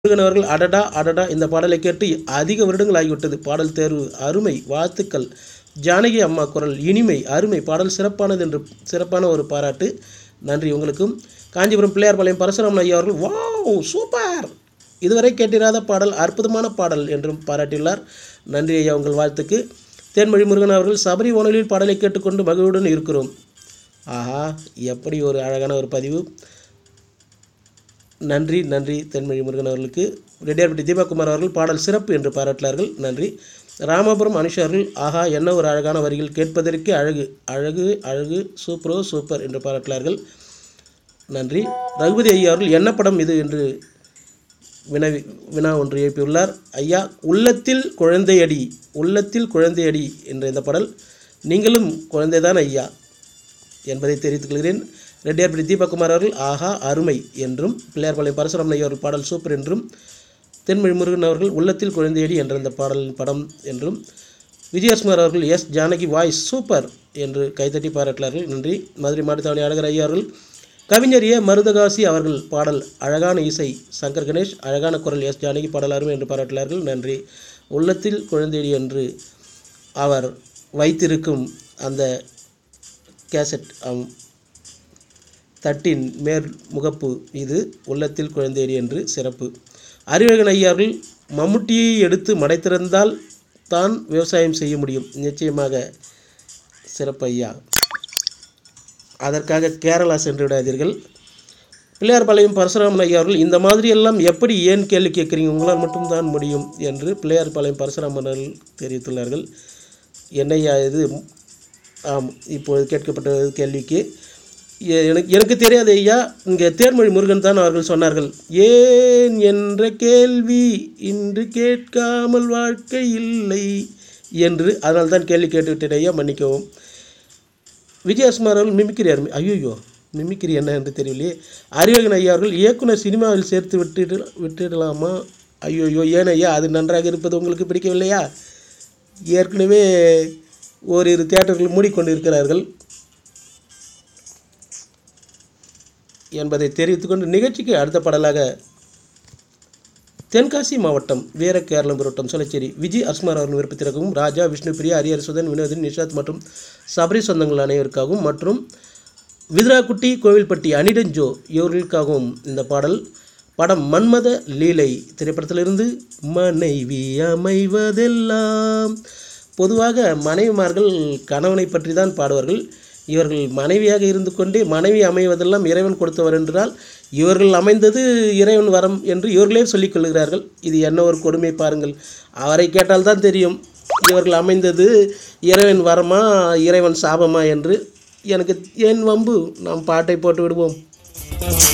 முருகன் அவர்கள் அடடா அடடா இந்த பாடலை கேட்டு அதிக வருடங்கள் ஆகிவிட்டது பாடல் தேர்வு அருமை வாழ்த்துக்கள் ஜானகி அம்மா குரல் இனிமை அருமை பாடல் சிறப்பானது என்று சிறப்பான ஒரு பாராட்டு நன்றி உங்களுக்கும் காஞ்சிபுரம் பிள்ளையார்பாளையம் பரசுராமன் ஐயா அவர்கள் வாவ் சூப்பர் இதுவரை கேட்டிராத பாடல் அற்புதமான பாடல் என்றும் பாராட்டியுள்ளார் நன்றி ஐயா உங்கள் வாழ்த்துக்கு தேன்மொழி முருகன் அவர்கள் சபரி வானொலியில் பாடலை கேட்டுக்கொண்டு மகிழ்வுடன் இருக்கிறோம் ஆஹா எப்படி ஒரு அழகான ஒரு பதிவு நன்றி நன்றி தென்மொழி முருகன் அவர்களுக்கு ரெட்டியார்பட்டி தீபக்குமார் அவர்கள் பாடல் சிறப்பு என்று பாராட்டினார்கள் நன்றி ராமபுரம் அனுஷா அவர்கள் ஆஹா என்ன ஒரு அழகான வரிகள் கேட்பதற்கே அழகு அழகு அழகு சூப்பரோ சூப்பர் என்று பாராட்டினார்கள் நன்றி ரகுபதி ஐயா அவர்கள் என்ன படம் இது என்று வினவி வினா ஒன்று எழுப்பியுள்ளார் ஐயா உள்ளத்தில் குழந்தையடி உள்ளத்தில் குழந்தையடி என்ற இந்த பாடல் நீங்களும் குழந்தைதான் ஐயா என்பதை தெரிவித்துக் கொள்கிறேன் ரெட்டியார்பட்டி தீபக்குமார் அவர்கள் ஆஹா அருமை என்றும் பிள்ளையார்பாளையம் பரசுராமன் ஐயா அவர்கள் பாடல் சூப்பர் என்றும் தென்மொழி முருகன் அவர்கள் உள்ளத்தில் குழந்தையடி என்ற இந்த பாடலின் படம் என்றும் விஜயகுமார் அவர்கள் எஸ் ஜானகி வாய்ஸ் சூப்பர் என்று கைத்தட்டி பாராட்டினார்கள் நன்றி மதுரை மாட்டுத்தாவணி அழகர் ஐயா அவர்கள் கவிஞர் ஏ மருதகாசி அவர்கள் பாடல் அழகான இசை சங்கர் கணேஷ் அழகான குரல் எஸ் ஜானகி பாடல் அருமை என்று பாராட்டினார்கள் நன்றி உள்ளத்தில் குழந்தையடி என்று அவர் வைத்திருக்கும் அந்த கேசட் ஆம், தட்டின் மேல் முகப்பு இது உள்ளத்தில் குழந்தையடி என்று சிறப்பு அறிவழகன் ஐயார்கள் மம்முட்டியை எடுத்து மடைத்திறந்தால் தான் விவசாயம் செய்ய முடியும் நிச்சயமாக சிறப்பு ஐயா அதற்காக கேரளா சென்று விடாதீர்கள் பிள்ளையார்பாளையம் பரசுராமன் ஐயா அவர்கள் இந்த மாதிரி எல்லாம் எப்படி ஏன் கேள்வி கேட்குறீங்க உங்களால் மட்டும்தான் முடியும் என்று பிள்ளையார்பாளையம் பரசுராமன் அவர்கள் தெரிவித்துள்ளார்கள் என்னையா இது ஆம் இப்போது கேட்கப்பட்ட கேள்விக்கு எ- எனக்கு எனக்கு தெரியாது ஐயா இங்கே தேர்மொழி முருகன் தான் அவர்கள் சொன்னார்கள் ஏன் என்ற கேள்வி இன்று கேட்காமல் வாழ்க்கை இல்லை என்று அதனால் தான் கேள்வி கேட்டுவிட்டேன் ஐயா மன்னிக்கவும் விஜயகுமார் அவர்கள் மிமிக்ரி அருமை ஐயோ மிமிக்ரி என்ன என்று தெரியலையே அறிவகன் ஐயா அவர்கள் இயக்குனர் சினிமாவில் சேர்த்து விட்டுடு விட்டுடலாமா ஐயோயோ ஏன் ஐயா அது நன்றாக இருப்பது உங்களுக்கு பிடிக்கவில்லையா ஏற்கனவே ஓரிரு தியேட்டர்கள் மூடிக்கொண்டு இருக்கிறார்கள் என்பதை தெரிவித்துக்கொண்டு நிகழ்ச்சிக்கு அடுத்த பாடலாக தென்காசி மாவட்டம் வீர கேரளம் புரோட்டம் சொல்லச்சேரி விஜய் அஸ்மார் அவர்கள் விருப்பத்திற்காகவும் ராஜா விஷ்ணுபிரியா ஹரிஹர சுதன் வினோதன் நிஷாத் மற்றும் சபரி சொந்தங்கள் அனைவருக்காகவும் மற்றும் விதிராக்குட்டி கோவில்பட்டி அனிடஞ்சோ இவர்களுக்காகவும் இந்த பாடல் படம் மன்மத லீலை திரைப்படத்திலிருந்து மனைவி அமைவதெல்லாம் பொதுவாக மனைவிமார்கள் கணவனை பற்றி தான் பாடுவார்கள் இவர்கள் மனைவியாக இருந்து கொண்டே மனைவி அமைவதெல்லாம் இறைவன் கொடுத்தவர் என்றால் இவர்கள் அமைந்தது இறைவன் வரம் என்று இவர்களே சொல்லிக் கொள்கிறார்கள் இது என்ன ஒரு கொடுமை பாருங்கள் அவரை கேட்டால் தான் தெரியும் இவர்கள் அமைந்தது இறைவன் வரமா இறைவன் சாபமா என்று எனக்கு ஏன் வம்பு நாம் பாட்டை போட்டு விடுவோம்